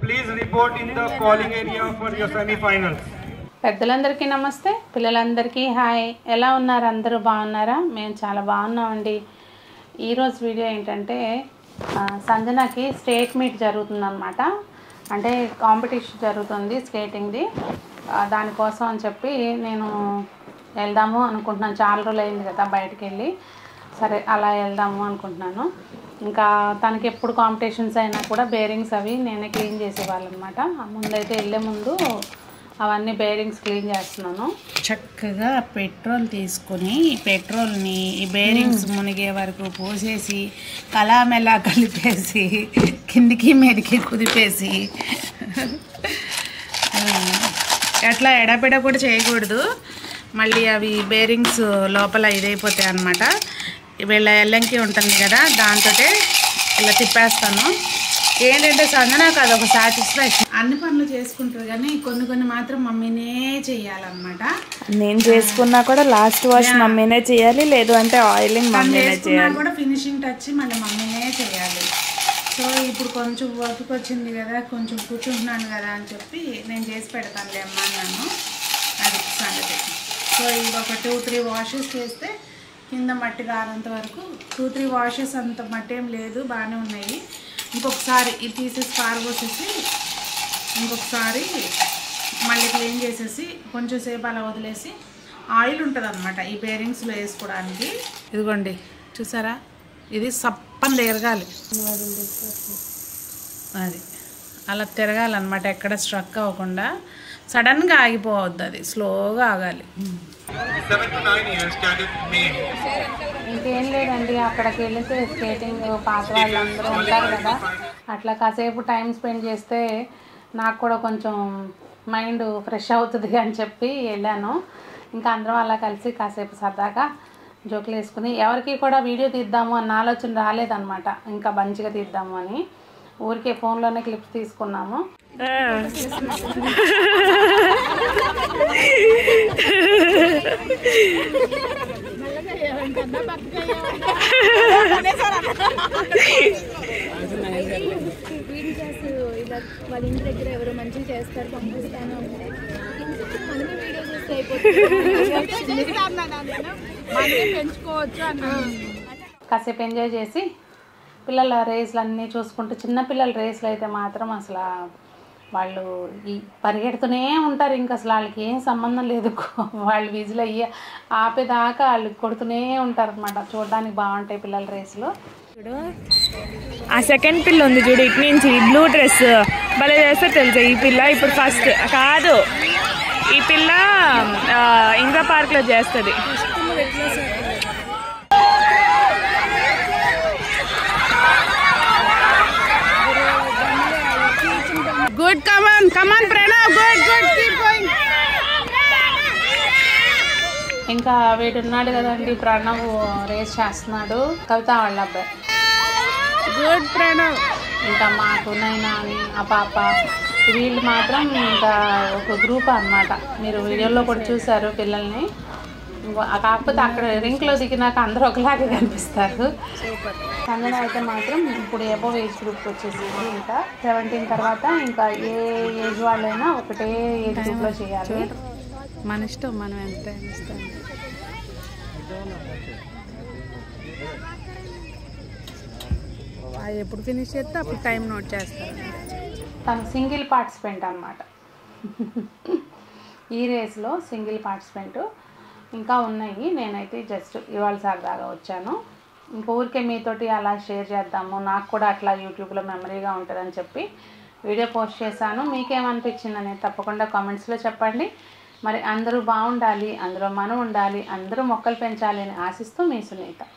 please report in the calling area for your semi-finals. పెద్దలందరికీ నమస్తే పిల్లలందరికీ హాయ్ ఎలా ఉన్నారు అందరూ బాగున్నారా మేము చాలా బాగున్నామండి ఈరోజు వీడియో ఏంటంటే ఆ, సంజనకి స్టేట్ మీట్ జరుగుతుందన్నమాట అంటే కాంపిటీషన్ జరుగుతుంది స్కేటింగ్ది ఆ, దానికోసం అని చెప్పి నేను వెళ్దాము అనుకుంటున్నాను చాలా రోజులు అయింది కదా బయటికి వెళ్ళి సరే అలా వెళ్దాము అనుకుంటున్నాను ఇంకా తనకి ఎప్పుడు కాంపిటీషన్స్ అయినా కూడా బేరింగ్స్ అవి నేనే క్లీన్ చేసేవాళ్ళు అనమాట ముందైతే వెళ్ళే ముందు అవన్నీ బేరింగ్స్ క్లీన్ చేస్తున్నాను చక్కగా పెట్రోల్ తీసుకొని ఈ పెట్రోల్ని ఈ బేరింగ్స్ మునిగే వరకు పోసేసి కలామెలా కలిపేసి కిందికి మీదకి కుదిపేసి ఆ, ఎట్లా ఎడపెడ కూడా చేయకూడదు మళ్ళీ అవి బేరింగ్స్ లోపల ఇదైపోతాయి అనమాట వీళ్ళ ఎల్లంకి ఉంటుంది కదా దాంతో ఇలా తిప్పేస్తాను ఏంటంటే సంజనాకు అదొక సాటిస్ఫాక్షన్ అన్ని పనులు చేసుకుంటారు కానీ కొన్ని కొన్ని మాత్రం మమ్మీనే చెయ్యాలన్నమాట నేను చేసుకున్నా కూడా లాస్ట్ వాష్ మమ్మీనే చేయాలి లేదు అంటే ఆయిలింగ్ తను మమ్మీనే చేసుకున్నా చేయాలి కూడా ఫినిషింగ్ టచ్ మళ్ళీ మమ్మీనే చేయాలి సో ఇప్పుడు కొంచెం వర్క్ వచ్చింది కదా కొంచెం కూర్చుంటున్నాను కదా అని చెప్పి నేను చేసి పెడతానులే అమ్మా అన్నాను అది సంగతి సో ఇది ఒక టూ త్రీ వాషెస్ చేస్తే కింద మట్టి రానంత వరకు టూ త్రీ వాషెస్ అంత మట్టి ఏం లేదు బాగానే ఉన్నాయి ఇంకొకసారి ఇది తీసేసి పారబోసేసి ఇంకొకసారి మళ్ళీ క్లీన్ చేసేసి కొంచెం సేపు అలా వదిలేసి ఆయిల్ ఉంటుంది అనమాట ఈ బేరింగ్స్లో వేసుకోవడానికి ఇదిగోండి చూసారా ఇది సప్పని తిరగాలి అది అలా తిరగాలన్నమాట ఎక్కడ స్ట్రక్ అవ్వకుండా సడన్గా ఆగిపోవద్దు అది స్లోగా ఆగాలి Seven to nine years, cadet main. ఇంకేం లేదండి అక్కడికి వెళితే స్కేటింగ్ పాత వాళ్ళందరూ ఉంటారు కదా అట్లా కాసేపు టైం స్పెండ్ చేస్తే నాకు కూడా కొంచెం మైండ్ ఫ్రెష్ అవుతుంది అని చెప్పి వెళ్ళాను ఇంకా అందరం అలా కలిసి కాసేపు సరదాగా జోకులు వేసుకుని ఎవరికి కూడా వీడియో తీద్దాము అన్న ఆలోచన రాలేదన్నమాట ఇంకా మంచిగా తీద్దాము అని ఊరికే ఫోన్లోనే క్లిప్స్ తీసుకున్నాము వీడియోస్ ఇలా వాళ్ళ ఇంటి దగ్గర ఎవరో మంచిగా చేస్తారు పంపిస్తాను అంటే ఇంకొకటి మనమే వీడియో చూస్తే అయిపోతుంది కాసేపు ఎంజాయ్ చేసి పిల్లల రేస్లు అన్నీ చూసుకుంటూ చిన్న పిల్లల రేస్లు అయితే మాత్రం అసలు వాళ్ళు ఈ పరిగెడుతూనే ఉంటారు ఇంకా అసలు వాళ్ళకి ఏం సంబంధం లేదు వాళ్ళు విజిల్ అయ్యి ఆపేదాకా వాళ్ళు కొడుతూనే ఉంటారు అనమాట చూడడానికి బాగుంటాయి పిల్లల రేసులు ఆ సెకండ్ పిల్ల ఉంది చూడు ఇటు నుంచి బ్లూ డ్రెస్ భలే చేస్తే తెలుసా ఈ పిల్ల ఇప్పుడు ఫస్ట్ కాదు ఈ పిల్ల ఆ, ఇంద్ర పార్క్ లో చేస్తుంది good come on come on Pranav good good keep going ఇంకా వీడు ఉన్నాడు కదండి ప్రణవ్ రేస్ చేస్తున్నాడు కవిత వాళ్ళ అబ్బాయి గుడ్ ప్రణవ్ ఇంకా మాకు నైనా అని ఆ పాప వీళ్ళు మాత్రం ఇంకా ఒక గ్రూప్ అన్నమాట మీరు వీడియోలో కూడా చూసారు పిల్లల్ని ఇంకో- ఆ కాకపోతే అక్కడ రింక్లో దిగినాక అందరూ ఒకలాగే కనిపిస్తారు సంగన అయితే మాత్రం ఇప్పుడు ఎబో ఏజ్ గ్రూప్ వచ్చేసింది ఇంకా సెవెంటీన్ తర్వాత ఇంకా ఏ ఏజ్ వాళ్ళైనా ఒకటే ఏజ్ గ్రూప్లో చేయాలి మన ఇష్టం మనం ఎంత ఇస్తాం అది ఎప్పుడు ఫినిష్ చేస్తే అప్పుడు టైం నోట్ చేస్తారు తను సింగిల్ పార్టిసిపెంట్ అనమాట ఈ రేస్లో సింగిల్ పార్టిసిపెంట్ ఇంకా ఉన్నాయి నేనైతే జస్ట్ ఇవాళ సరదాగా వచ్చాను ఇంకా ఊరికే మీతోటి అలా షేర్ చేద్దాము నాకు కూడా అట్లా యూట్యూబ్లో మెమరీగా ఉంటుందని చెప్పి వీడియో పోస్ట్ చేశాను మీకేమనిపించింది అనేది తప్పకుండా కామెంట్స్లో చెప్పండి మరి అందరూ బాగుండాలి అందులో మనం ఉండాలి అందరూ మొక్కలు పెంచాలి అని ఆశిస్తూ మీ సునీత